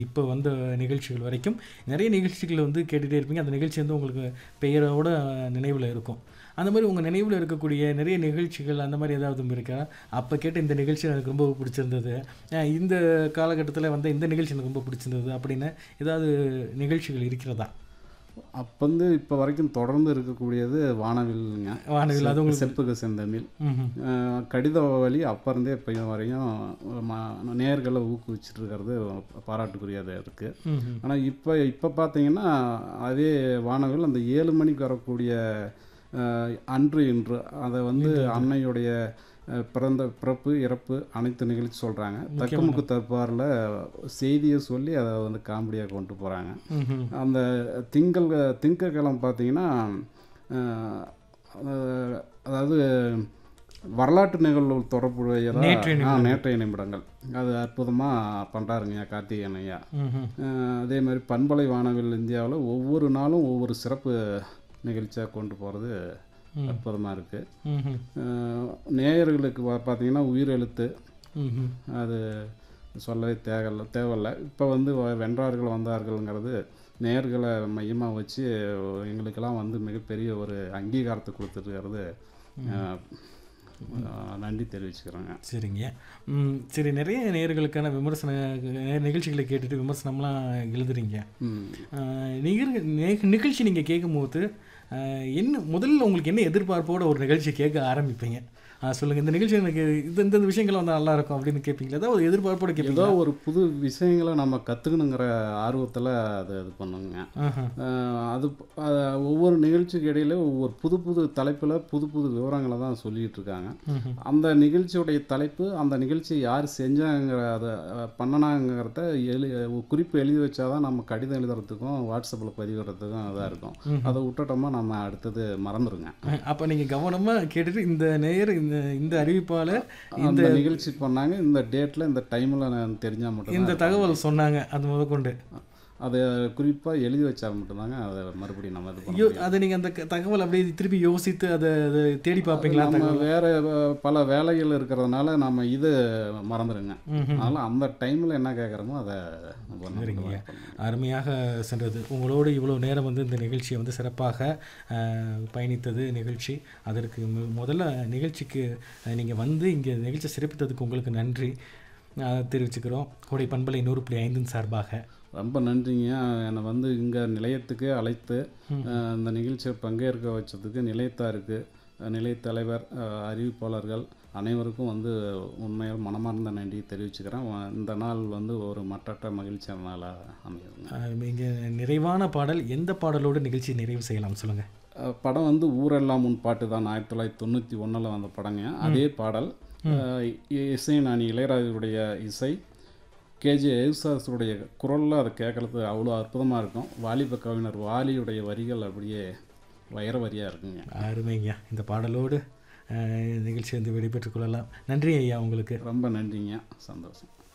இப்போ வந்த நிகழ்ச்சிகள் வரைக்கும் நிறைய நிகழ்ச்சிகள் வந்து கேட்டுகிட்டே இருப்பீங்க அந்த நிகழ்ச்சி வந்து உங்களுக்கு பெயரோட நினைவில் இருக்கும் அந்த மாதிரி உங்கள் நினைவில் இருக்கக்கூடிய நிறைய நிகழ்ச்சிகள் அந்த மாதிரி ஏதாவது இருக்கா அப்போ கேட்ட இந்த நிகழ்ச்சி எனக்கு ரொம்ப பிடிச்சிருந்தது அஹ் இந்த காலகட்டத்தில் வந்து இந்த நிகழ்ச்சி எனக்கு ரொம்ப பிடிச்சிருந்தது அப்படின்னு ஏதாவது நிகழ்ச்சிகள் இருக்கிறதா அப்போ வந்து இப்போ வரைக்கும் தொடர்ந்து இருக்கக்கூடியது வானவில்ங்க வானவில் அது உங்களுக்கு செப்புக்கு செந்தமிழ் ம்ஹும். அஹ் கடித வழி அப்போ இருந்தே இப்போ வரையும் ம- நேயர்களை ஊக்குவிச்சிட்டு இருக்கிறது பாராட்டுக்குரியதாக இருக்குது ம்ஹும். ஆனால் இப்போ இப்போ பார்த்தீங்கன்னா அதே வானவில் அந்த ஏழு மணிக்கு வரக்கூடிய அஹ், அன்று இன்று அதை வந்து அன்னையுடைய அஹ், பிறந்த பிறப்பு இறப்பு அனைத்து நிகழ்ச்சி சொல்கிறாங்க தக்கமுக்கு தற்பாரில் செய்தியை சொல்லி அதை வந்து காமெடியாக கொண்டு போகிறாங்க ம்ஹும். அந்த திங்கள் திங்கக்கிழமை பார்த்தீங்கன்னா அஹ், அஹ், அதாவது வரலாற்று நிகழ்வு தொடர்புடையதா நேற்றைய ஆ நேற்றைய நிமிடங்கள் அது அற்புதமாக பண்ணுறாருங்க கார்த்திகேயன் ஐயா ம்ஹும். அஹ், அதே மாதிரி பண்பலை வானவில் இந்தியாவில் ஒவ்வொரு நாளும் ஒவ்வொரு சிறப்பு நிகழ்ச்சியாக கொண்டு போகிறது அற்புதமாக இருக்குது ம்ஹும். நேயர்களுக்கு பா- பார்த்தீங்கன்னா உயிரெழுத்து ம்ஹும். அது சொல்லவே தேவையில்ல தேவையில்ல இப்போ வந்து வ- வென்றார்கள் வந்தார்கள்ங்கிறது நேர்களை மையமாக வச்சு எங்களுக்கெல்லாம் வந்து மிகப்பெரிய ஒரு அங்கீகாரத்தை கொடுத்துருக்கிறது அஹ், அஹ், நன்றி தெரிவிச்சுக்கிறேங்க சரிங்க ம், சரி நிறைய நேயர்களுக்கான விமர்சன நே- நிகழ்ச்சிகளை கேட்டுட்டு விமர்சனம்லாம் எழுதுறீங்க ம். ஆஹ் நிகழ் நே- நிகழ்ச்சி நீங்கள் கேட்கும்போது ஆஹ் என்ன முதல்ல உங்களுக்கு என்ன எதிர்பார்ப்போட ஒரு நிகழ்ச்சி கேட்க ஆரம்பிப்பீங்க ஆஹ் சொல்லுங்க இந்த நிகழ்ச்சி எனக்கு இது இந்த விஷயங்கள் வந்து நல்லா இருக்கும் அப்படின்னு கேட்பீங்களா ஏதாவது ஒரு எதிர்பார்ப்போட ஏதோ கேட்பீங்களா ஒரு புது விஷயங்களை நம்ம கற்றுக்கணுங்கிற ஆர்வத்தில் அது இது பண்ணுங்க ஆஹா. அஹ், அது அஹ், ஒவ்வொரு நிகழ்ச்சிக்கு இடையில ஒவ்வொரு புது புது தலைப்பில் புது புது விவரங்களை தான் சொல்லிகிட்டு இருக்காங்க ம்ஹும். அந்த நிகழ்ச்சியுடைய தலைப்பு அந்த நிகழ்ச்சி யார் செஞ்சாங்கிற அதை அஹ், பண்ணனாங்கிறத எழு ஒரு குறிப்பு எழுதி வச்சாதான் நம்ம கடிதம் எழுதுறதுக்கும் வாட்ஸ்அப்பில் பதிவிடுறதுக்கும் இதாக இருக்கும் அதை விட்டுட்டோமா நம்ம அடுத்தது மறந்துடுங்க அப்போ நீங்கள் கவனமாக கேட்டுட்டு இந்த நேயர் இந்த இந்த அறிவிப்பாளர் இந்த நிகழ்ச்சி பண்ணாங்க இந்த டேட்டில் இந்த டைமில் நான் தெரிஞ்சால் மட்டும் இந்த தகவல் சொன்னாங்க அது முதற்கொண்டு அதை குறிப்பாக எழுதி வச்சா மட்டும்தாங்க அதை மறுபடியும் நம்ம இது பண்ண யோ அதை நீங்கள் அந்த க- தகவல் அப்படியே திருப்பி யோசித்து அதை அதை தேடி பார்ப்பீங்களா நம்ம வேற அஹ், பல வேலைகள் இருக்கிறதுனால நம்ம இது மறந்துடுங்க அதனால அந்த டைமில் என்ன கேட்குறோமோ அதை நம்ம சரிங்க. பண்ணணும். அருமையாக சென்றது உங்களோடு இவ்வளோ நேரம் வந்து இந்த நிகழ்ச்சியை வந்து சிறப்பாக அஹ், பயணித்தது நிகழ்ச்சி அதற்கு மு- முதல்ல நிகழ்ச்சிக்கு நீங்கள் வந்து இங்கே நிகழ்ச்சி சிறப்பித்ததுக்கு உங்களுக்கு நன்றி அஹ், தெரிவிச்சுக்கிறோம் கோடை பண்பலை நூறு புள்ளி ஐந்தின் சார்பாக ரொம்ப நன்றிங்க என்னை வந்து இங்கே நிலையத்துக்கு அழைத்து அஹ், இந்த நிகழ்ச்சியை பங்கேற்க வச்சதுக்கு நிலையத்தாருக்கு அஹ், நிலையத் தலைவர் அஹ், அறிவிப்பாளர்கள் அனைவருக்கும் வந்து உண்மையாக மனமார்ந்த நன்றி தெரிவிச்சுக்கிறேன் வ- இந்த நாள் வந்து ஒரு மற்றற்ற மகிழ்ச்சியான நாளாக அமையுதுங்க இங்கே நிறைவான பாடல் எந்த பாடலோடு நிகழ்ச்சி நிறைவு செய்யலாம் சொல்லுங்கள் அஹ், படம் வந்து ஊரெல்லாம் முன் பாட்டு தான் ஆயிரத்தி தொள்ளாயிரத்தி தொண்ணூற்றி ஒன்றில் வந்த படங்க அதே பாடல் அஹ், இ- இசை நான் இளையராஜுடைய இசை கேஜே யேசுதாஸுடைய குரலில் அதை கேட்குறது அவ்வளோ அற்புதமாக இருக்கும் வாலிப கவிஞர் வாலியுடைய வரிகள் அப்படியே வைர வரியாக இருக்குங்க அருமைங்க இந்த பாடலோடு அஹ், நிகழ்ச்சி வந்து விடைபெற்றுக் கொள்ளலாம் நன்றி ஐயா உங்களுக்கு ரொம்ப நன்றிங்க சந்தோஷம்